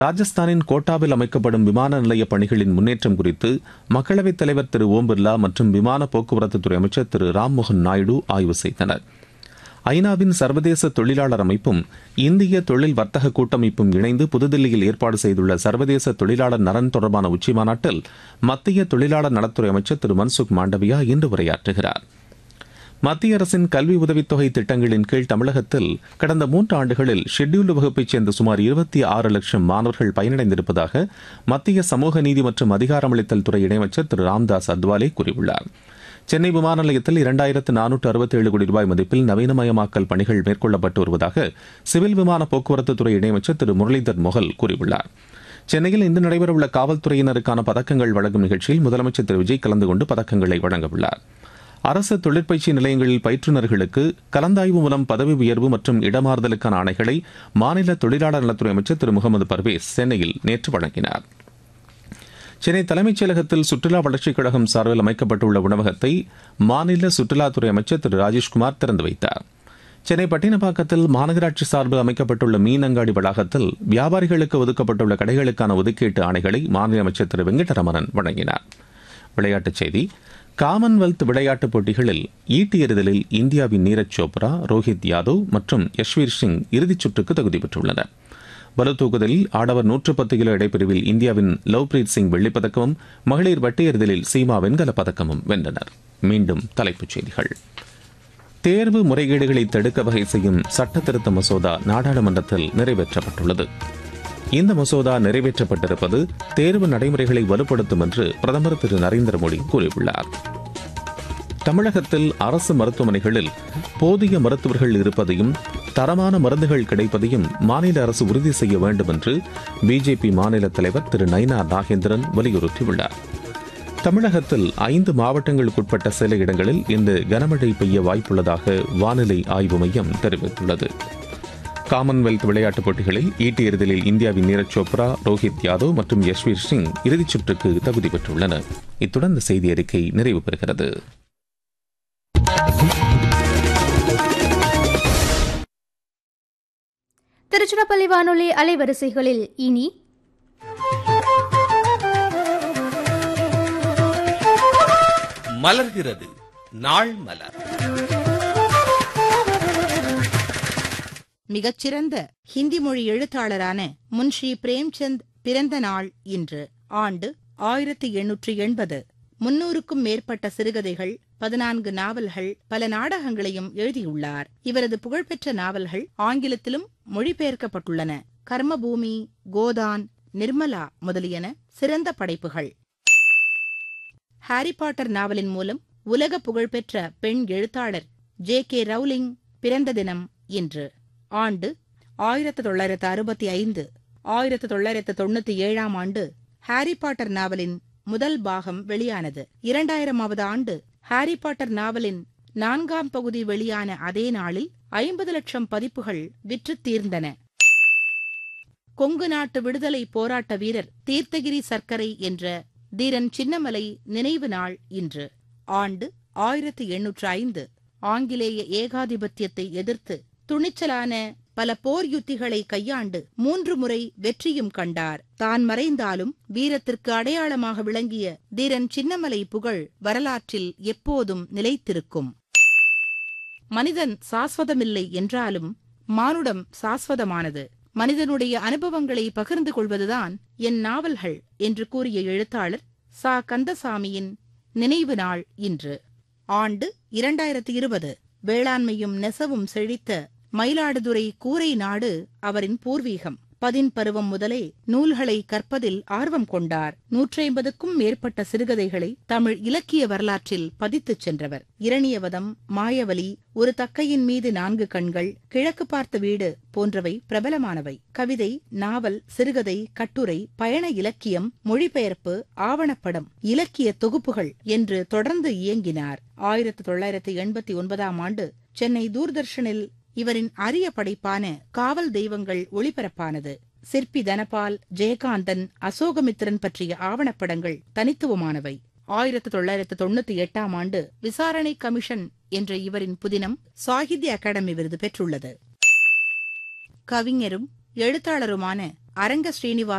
ராஜஸ்தானின் கோட்டாவில் அமைக்கப்படும் விமான நிலைய பணிகளின் முன்னேற்றம் குறித்து மக்களவைத் தலைவர் திரு ஓம் பிர்லா மற்றும் விமான போக்குவரத்துத்துறை அமைச்சர் திரு ராம்மோகன் நாயுடு ஆய்வு செய்தனர் ஐநாவின் சர்வதேச தொழிலாளர் அமைப்பும் இந்திய தொழில் வர்த்தக கூட்டமைப்பும் இணைந்து புதுதில்லியில் ஏற்பாடு செய்துள்ள சர்வதேச தொழிலாளர் நலன் தொடர்பான உச்சிமாநாட்டில் மத்திய தொழிலாளர் நலத்துறை அமைச்சர் திரு மன்சுக் மாண்டவியா இன்று உரையாற்றுகிறார் மத்திய அரசின் கல்வி உதவித்தொகை திட்டங்களின் கீழ் தமிழகத்தில் கடந்த மூன்று ஆண்டுகளில் ஷெட்யூல்டு வகுப்பைச் சேர்ந்த சுமார் இருபத்தி ஆறு லட்சம் மாணவர்கள் பயனடைந்திருப்பதாக மத்திய சமூக நீதி மற்றும் அதிகாரமளித்தல் துறை இணையமைச்சர் திரு ராம்தாஸ் அத்வாலே கூறியுள்ளார் சென்னை விமான நிலையத்தில் இரண்டாயிரத்து நானூற்று அறுபத்தி ஏழு கோடி ரூபாய் மதிப்பில் நவீனமயமாக்கல் பணிகள் மேற்கொள்ளப்பட்டு வருவதாக சிவில் விமான போக்குவரத்து துறை இணையமைச்சர் திரு முரளிதர் மொஹல் கூறியுள்ளார் சென்னையில் இன்று நடைபெறவுள்ள காவல்துறையினருக்கான பதக்கங்கள் வழங்கும் நிகழ்ச்சியில் முதலமைச்சர் திரு விஜய் கலந்து கொண்டு பதக்கங்களை வழங்கவுள்ளார் அரசு தொழிற்பயிற்சி நிலையங்களில் பயிற்றுநர்களுக்கு கலந்தாய்வு மூலம் பதவி உயர்வு மற்றும் இடமாறுதலுக்கான ஆணைகளை மாநில தொழிலாளர் நலத்துறை அமைச்சர் திரு முகமது பர்வேஸ் சென்னையில் நேற்று வழங்கினார் சென்னை தலைமைச் செயலகத்தில் சுற்றுலா வளர்ச்சிக் கழகம் சார்பில் அமைக்கப்பட்டுள்ள உணவகத்தை மாநில சுற்றுலாத்துறை அமைச்சர் திரு ராஜேஷ்குமார் திறந்து வைத்தார் சென்னை பட்டினப்பாக்கத்தில் மாநகராட்சி சார்பில் அமைக்கப்பட்டுள்ள மீன் அங்காடி வளாகத்தில் வியாபாரிகளுக்கு ஒதுக்கப்பட்டுள்ள கடைகளுக்கான ஒதுக்கீட்டு ஆணைகளை மாநில அமைச்சர் திரு வெங்கடரமணன் வழங்கினார் விளையாட்டுச் செய்தி காமன்வெல்த் விளையாட்டுப் போட்டிகளில் ஈட்டி எறிதலில் இந்தியாவின் நீரஜ் சோப்ரா ரோஹித் யாதவ் மற்றும் யஷ்வீர் சிங் இறுதிச் சுற்றுக்கு தகுதி பெற்றுள்ளனர் பளுதூக்குதலில் ஆடவர் நூற்று பத்து கிலோ இடைப்பிரிவில் இந்தியாவின் லவ்பிரீத் சிங் வெள்ளிப்பதக்கமும் மகளிர் வட்டு எறிதலில் சீமா வெண்கலப் பதக்கமும் வென்றனர் மீண்டும் தலைப்புச் செய்திகள் தேர்வு முறைகேடுகளை தடுக்க வகை செய்யும் சட்ட திருத்த மசோதா நாடாளுமன்றத்தில் நிறைவேற்றப்பட்டுள்ளது இந்த மசோதா நிறைவேற்றப்பட்டிருப்பது தேர்வு நடைமுறைகளை வலுப்படுத்தும் என்று பிரதமர் திரு நரேந்திர மோடி கூறியுள்ளார் தமிழகத்தில் அரசு மருத்துவமனைகளில் போதிய மருத்துவர்கள் இருப்பதையும் தரமான மருந்துகள் கிடைப்பதையும் மாநில அரசு உறுதி செய்ய வேண்டும் என்று பிஜேபி மாநில தலைவர் திரு நைனா நாகேந்திரன் வலியுறுத்தியுள்ளார் தமிழகத்தில் ஐந்து மாவட்டங்களுக்குட்பட்ட சில இடங்களில் இன்று கனமழை பெய்ய வாய்ப்புள்ளதாக வானிலை ஆய்வு மையம் தெரிவித்துள்ளது காமன்வெல்த் விளையாட்டுப் போட்டிகளில் ஈட்டி எறிதலில் இந்தியாவின் நீரஜ் சோப்ரா ரோஹித் யாதவ் மற்றும் யஷ்வீர் சிங் இறுதிச் சுற்றுக்கு தகுதி பெற்றுள்ளனர் இத்துடன் இந்த செய்தி அறிக்கை நிறைவு பெறுகிறது திருச்சிராப்பள்ளி வானொலி அலைவரிசைகளில் இனி மலர்கிறது நாள் மலர் மிகச்சிறந்த ஹிந்தி மொழி எழுத்தாளரான முன்ஷி பிரேம்சந்த் பிறந்த நாள் இன்று ஆண்டு ஆயிரத்தி எண்ணூற்றி எண்பது முன்னூறுக்கும் மேற்பட்ட சிறுகதைகள் பதினான்கு நாவல்கள் பல நாடகங்களையும் எழுதியுள்ளார் இவரது புகழ்பெற்ற நாவல்கள் ஆங்கிலத்திலும் மொழிபெயர்க்கப்பட்டுள்ளன கர்மபூமி கோதான் நிர்மலா முதலியன சிறந்த படைப்புகள் ஹாரி பாட்டர் நாவலின் மூலம் உலக புகழ்பெற்ற பெண் எழுத்தாளர் ஜே கே ரவுலிங் பிறந்த தினம் இன்று ஆண்டு ஆயிரத்து தொள்ளாயிரத்து அறுபத்தி ஐந்து ஆயிரத்து தொள்ளாயிரத்து தொண்ணூத்தி ஏழாம் ஆண்டு ஹாரி பாட்டர் நாவலின் முதல் பாகம் வெளியானது இரண்டாயிரமாவது ஆண்டு ஹாரி பாட்டர் நாவலின் நான்காம் பகுதி வெளியான அதே நாளில் ஐம்பது லட்சம் பதிப்புகள் விற்றுத் தீர்ந்தன கொங்கு நாட்டு விடுதலை போராட்ட வீரர் தீர்த்தகிரி சர்க்கரை என்ற தீரன் சின்னமலை நினைவு நாள் இன்று ஆண்டு ஆயிரத்தி எண்ணூற்று ஐந்து ஆங்கிலேய ஏகாதிபத்தியத்தை எதிர்த்து துணிச்சலான பல போர் யுத்திகளை கையாண்டு மூன்று முறை வெற்றியும் கண்டார் தான் மறைந்தாலும் வீரத்திற்கு அடையாளமாக விளங்கிய தீரன் சின்னமலை புகழ் வரலாற்றில் எப்போதும் நிலைத்திருக்கும் மனிதன் சாஸ்வதமில்லை என்றாலும் மானுடம் சாஸ்வதமானது மனிதனுடைய அனுபவங்களை பகிர்ந்து கொள்வதுதான் என் நாவல்கள் என்று கூறிய எழுத்தாளர் சா கந்தசாமியின் நினைவு நாள் இன்று ஆண்டு இரண்டாயிரத்தி இருபது வேளாண்மையும் நெசவும் செழித்த மயிலாடுதுறை கூரை நாடு அவரின் பூர்வீகம் பதின் பருவம் முதலே நூல்களை கற்பதில் ஆர்வம் கொண்டார் நூற்றைம்பதுக்கும் மேற்பட்ட சிறுகதைகளை தமிழ் இலக்கிய வரலாற்றில் பதித்துச் சென்றவர் இரணியவதம் மாயவலி ஒரு தக்கையின் மீது நான்கு கண்கள் கிழக்கு பார்த்த வீடு போன்றவை பிரபலமானவை கவிதை நாவல் சிறுகதை கட்டுரை பயண இலக்கியம் மொழிபெயர்ப்பு ஆவணப்படம் இலக்கிய தொகுப்புகள் என்று தொடர்ந்து இயங்கினார் ஆயிரத்து தொள்ளாயிரத்து எண்பத்தி ஒன்பதாம் ஆண்டு சென்னை தூர்தர்ஷனில் இவரின் அரிய படைப்பான காவல் தெய்வங்கள் ஒளிபரப்பானது சிற்பி தனபால் ஜெயகாந்தன் அசோகமித்திரன் பற்றிய ஆவணப்படங்கள் தனித்துவமானவை ஆயிரத்து தொள்ளாயிரத்து தொண்ணூத்தி எட்டாம் ஆண்டு விசாரணை கமிஷன் என்ற இவரின் புதினம் சாகித்ய அகாடமி விருது பெற்றுள்ளது கவிஞரும் எழுத்தாளருமான அரங்க ஸ்ரீனிவாச